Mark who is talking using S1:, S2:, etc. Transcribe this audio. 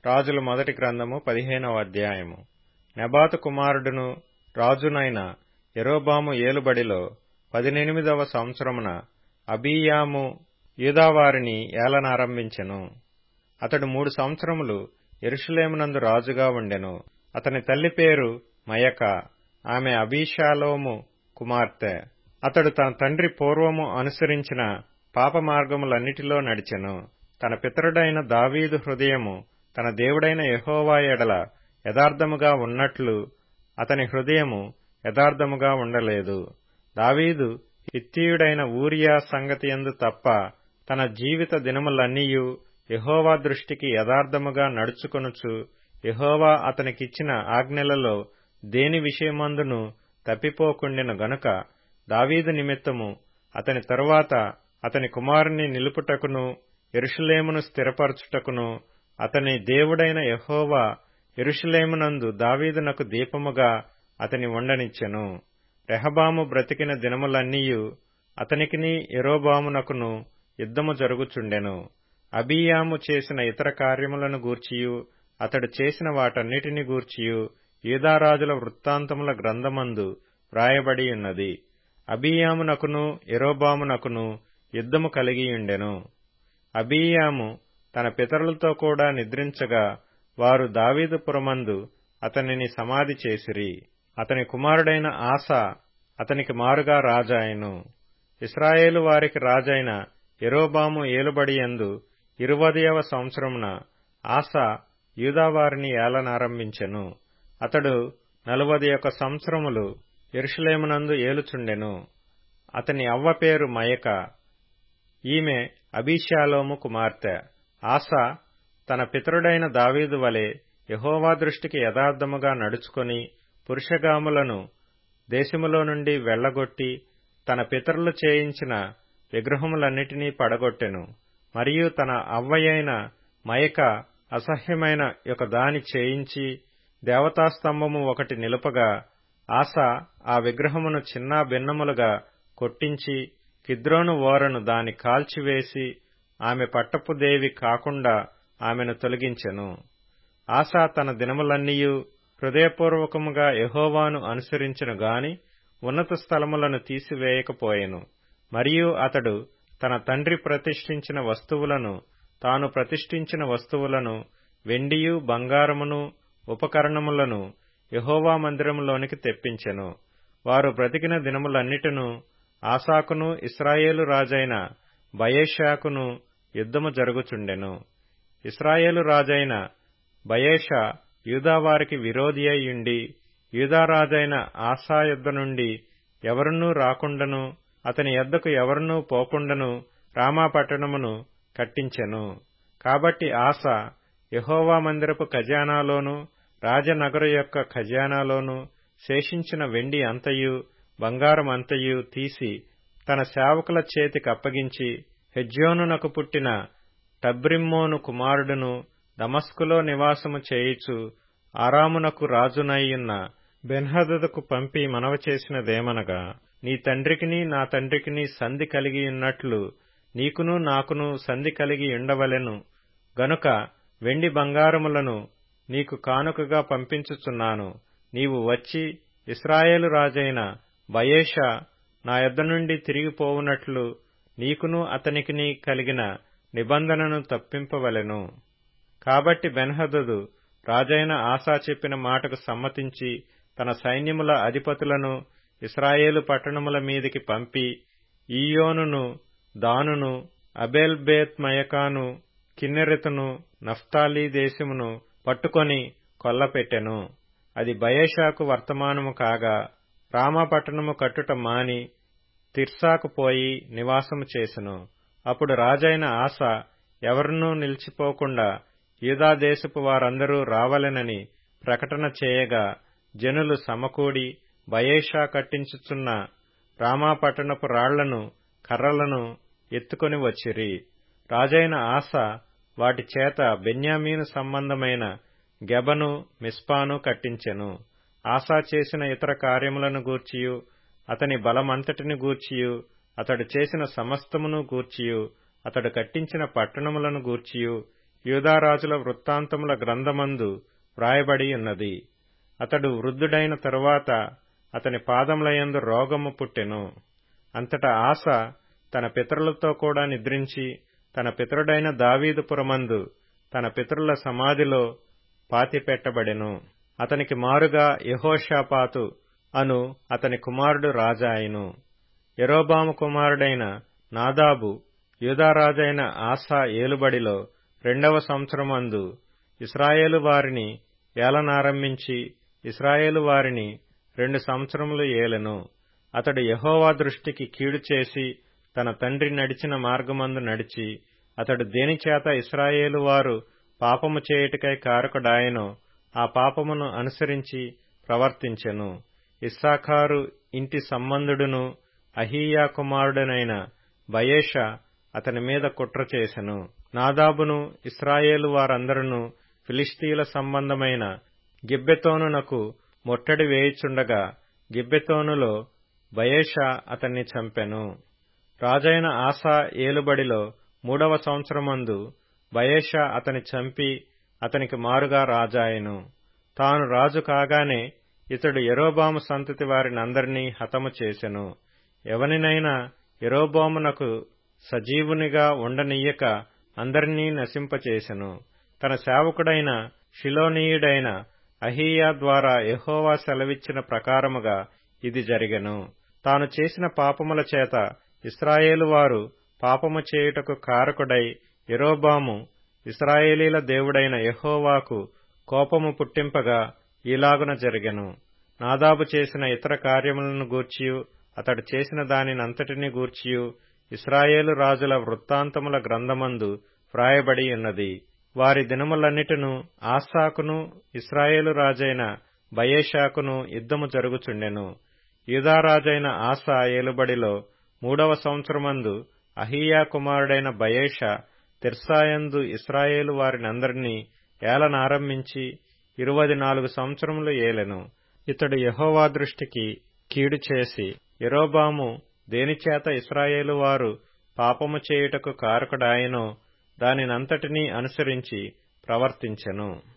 S1: రాజుల మొదటి గ్రంథము పదిహేనవ అధ్యాయము నెబాతు కుమారుడును రాజునైన యెరోబాము ఏలుబడిలో పదినెనిమిదవ సంవత్సరమున అబీయాము యూదావారిని ఏలనారంభించెను అతడు మూడు సంవత్సరములు యెరూషలేమునందు రాజుగా ఉండెను అతని తల్లి పేరు మయక ఆమె అబీషాలోము కుమార్తె అతడు తన తండ్రి పూర్వము అనుసరించిన పాప మార్గములన్నిటిలో నడిచెను తన పితరుడైన దావీదు హృదయము తన దేవుడైన యెహోవా ఎడల యథార్థముగా ఉన్నట్లు అతని హృదయము యథార్థముగా ఉండలేదు దావీదు హిత్తీయుడైన ఊరియా సంగతియందు తప్ప తన జీవిత దినములన్నీయు యెహోవా దృష్టికి యథార్థముగా నడుచుకొనుచు యెహోవా అతనికిచ్చిన ఆజ్ఞలలో దేని విషయమందును తప్పిపోకుండెను గనుక దావీదు నిమిత్తము అతని తరువాత అతని కుమారుని నిలుపుటకును ఎరుషులేమును స్థిరపరచుటకును అతని దేవుడైన యెహోవా ఎరుషులేమునందు దావీదునకు దీపముగా అతని ఉండనిచ్చెను రెహబాము బ్రతికిన దినములన్నీయు అతనికిని ఎరోబామునకును యుద్ధము జరుగుచుండెను అబీయాము చేసిన ఇతర కార్యములను గూర్చియు అతడు చేసిన వాటన్నిటిని గూర్చియు యూదారాజుల వృత్తాంతముల గ్రంథమందు వ్రాయబడి ఉన్నది అబీయామునకును ఎరోబామునకును యుద్ధము కలిగియుండెను అబీయాము తన పితరులతో కూడా నిద్రించగా వారు దావీదుపురమందు అతనిని సమాధి చేసిరి అతని కుమారుడైన ఆస అతనికి మారుగా రాజాయను ఇస్రాయేలు వారికి రాజైన ఎరోబాము ఏలుబడియందు ఇరువదయవ సంవత్సరమున ఆస యూదావారిని ఏలనారంభించెను అతడు నలువది ఒక సంవత్సరములు ఎరుషులేమునందు ఏలుచుండెను అతని అవ్వ పేరు మయక ఈమె అబీషాలోము కుమార్తె ఆస తన పితరుడైన దావీదు వలె యహోవా దృష్టికి యథార్థముగా నడుచుకొని పురుషగాములను దేశములో నుండి వెళ్లగొట్టి తన పితరులు చేయించిన విగ్రహములన్నిటినీ పడగొట్టెను మరియు తన అవ్వయైన మయక అసహ్యమైన ఒక దాని చేయించి దేవతాస్తంభము ఒకటి నిలుపగా ఆశ ఆ విగ్రహమును చిన్నా భిన్నములుగా కొట్టించి కిద్రోను ఓరను దాని కాల్చివేసి ఆమె పట్టపు దేవి కాకుండా ఆమెను తొలగించెను ఆశా తన దినములన్నీయు హృదయపూర్వకముగా యహోవాను అనుసరించెను గాని ఉన్నత స్థలములను తీసివేయకపోయెను మరియు అతడు తన తండ్రి ప్రతిష్ఠించిన వస్తువులను తాను ప్రతిష్ఠించిన వస్తువులను వెండియు బంగారమును ఉపకరణములను యహోవా మందిరములోనికి తెప్పించెను వారు బ్రతికిన దినములన్నిటినూ ఆసాకును ఇస్రాయేలు రాజైన బయేషాకును యుద్ధము జరుగుచుండెను ఇస్రాయేలు రాజైన బయేషా యూదావారికి విరోధి అయ్యుండి యూదారాజైన ఆసా యుద్ధ నుండి ఎవరునూ రాకుండను అతని యొద్దకు ఎవరునూ పోకుండను రామాపట్టణమును కట్టించెను కాబట్టి ఆస యహోవా మందిరపు ఖజానాలోను రాజనగర యొక్క ఖజానాలోను శేషించిన వెండి అంతయు బంగారం అంతయు తీసి తన సేవకుల చేతికి అప్పగించి హెజ్యోనునకు పుట్టిన టబ్రిమ్మోను కుమారుడును దమస్కులో నివాసము చేయిచు ఆరామునకు రాజునయ్యున్న బెన్హదదుకు పంపి మనవ చేసినదేమనగా నీ తండ్రికిని నా తండ్రికిని సంధి కలిగి ఉన్నట్లు నీకును నాకును సంధి కలిగి ఉండవలెను గనుక వెండి బంగారములను నీకు కానుకగా పంపించుచున్నాను నీవు వచ్చి ఇస్రాయేలు రాజైన బయేషా నా యొద్ద నుండి తిరిగిపోవునట్లు నీకును అతనికిని కలిగిన నిబంధనను తప్పింపవలెను కాబట్టి బెన్హదదు రాజైన ఆశా చెప్పిన మాటకు సమ్మతించి తన సైన్యముల అధిపతులను ఇస్రాయేలు పట్టణముల మీదికి పంపి ఈయోనును దానును అబేల్ బేత్ మయకాను కిన్నెరెతును నఫ్తాలీ దేశమును పట్టుకొని కొల్లపెట్టెను అది బయేషాకు వర్తమానము కాగా రామపట్టణము కట్టుట మాని తిర్సాకు పోయి నివాసము చేసెను అప్పుడు రాజైన ఆశ ఎవరినూ నిలిచిపోకుండా యూదాదేశపు వారందరూ రావలెనని ప్రకటన చేయగా జనులు సమకూడి బయేషా కట్టించుచున్న రామాపట్టణపు రాళ్లను కర్రలను ఎత్తుకొని వచ్చిరి రాజైన ఆశ వాటి చేత బెన్యామీను సంబంధమైన గెబను మిస్పాను కట్టించెను ఆశా చేసిన ఇతర కార్యములను గూర్చియు అతని బలమంతటిని గూర్చియు అతడు చేసిన సమస్తమును గూర్చియు అతడు కట్టించిన పట్టణములను గూర్చియు యూదారాజుల వృత్తాంతముల గ్రంథమందు వ్రాయబడి ఉన్నది అతడు వృద్ధుడైన తరువాత అతని పాదములయందు రోగము పుట్టెను అంతటా ఆశ తన పితరులతో కూడా నిద్రించి తన పితరుడైన దావీదుపురమందు తన పితరుల సమాధిలో పాతిపెట్టబడెను అతనికి మారుగా యహోషాపాతు అను అతని కుమారుడు రాజాయను యరోబాము కుమారుడైన నాదాబు యూదారాజైన ఆసా ఏలుబడిలో రెండవ సంవత్సరమందు ఇస్రాయేలు వారిని ఏలనారంభించి ఇస్రాయేలు వారిని రెండు సంవత్సరములు ఏలెను అతడు యహోవా దృష్టికి కీడు చేసి తన తండ్రి నడిచిన మార్గమందు నడిచి అతడు దేనిచేత ఇస్రాయేలు వారు పాపము చేయుటకై కారకుడాయనో ఆ పాపమును అనుసరించి ప్రవర్తించెను ఇస్సాఖారు ఇంటి సంబంధుడును అహీయా కుమారుడనైన బయేష అతని మీద కుట్ర చేసెను నాదాబును ఇస్రాయేలు వారందరూ ఫిలిస్తీన్ల సంబంధమైన గిబ్బెతోనునకు ముట్టడి వేయుచుండగా గిబ్బెతోనులో బయేష అతన్ని చంపెను రాజైన ఆసా ఏలుబడిలో మూడవ సంవత్సరమందు బయేష అతని చంపి అతనికి మారుగా రాజాయెను తాను రాజు కాగానే ఇతడు ఎరోబాము సంతతి వారినందరినీ హతము చేసెను ఎవనినైనా ఎరోబామునకు సజీవునిగా ఉండనీయక అందరినీ నశింపచేసెను తన సేవకుడైన షిలోనీయుడైన అహీయా ద్వారా యహోవా సెలవిచ్చిన ప్రకారముగా ఇది జరిగెను తాను చేసిన పాపముల చేత ఇస్రాయేలు వారు పాపము చేయుటకు కారకుడై ఎరోబాము ఇస్రాయేలీల దేవుడైన యహోవాకు కోపము పుట్టింపగా ఈలాగున జరిగెను నాదాబు చేసిన ఇతర కార్యములను గూర్చియు అతడు చేసిన దానినంతటిని గూర్చియు ఇస్రాయేలు రాజుల వృత్తాంతముల గ్రంథమందు వ్రాయబడి ఉన్నది వారి దినములన్నిటిను ఆసాకును ఇస్రాయేలు రాజైన బయేషాకును యుద్ధము జరుగుచుండెను యూదారాజైన ఆసా ఏలుబడిలో మూడవ సంవత్సరమందు అహీయా కుమారుడైన బయేష తిర్సాయందు ఇస్రాయేలు వారినందరినీ ఏలనారంభించి ఇరువది నాలుగు సంవత్సరములు ఏలెను ఇతడు యహోవా దృష్టికి కీడు చేసి ఎరోబాము దేనిచేత ఇస్రాయేలు వారు పాపము చేయుటకు కారకుడాయనో దానినంతటినీ అనుసరించి ప్రవర్తించెను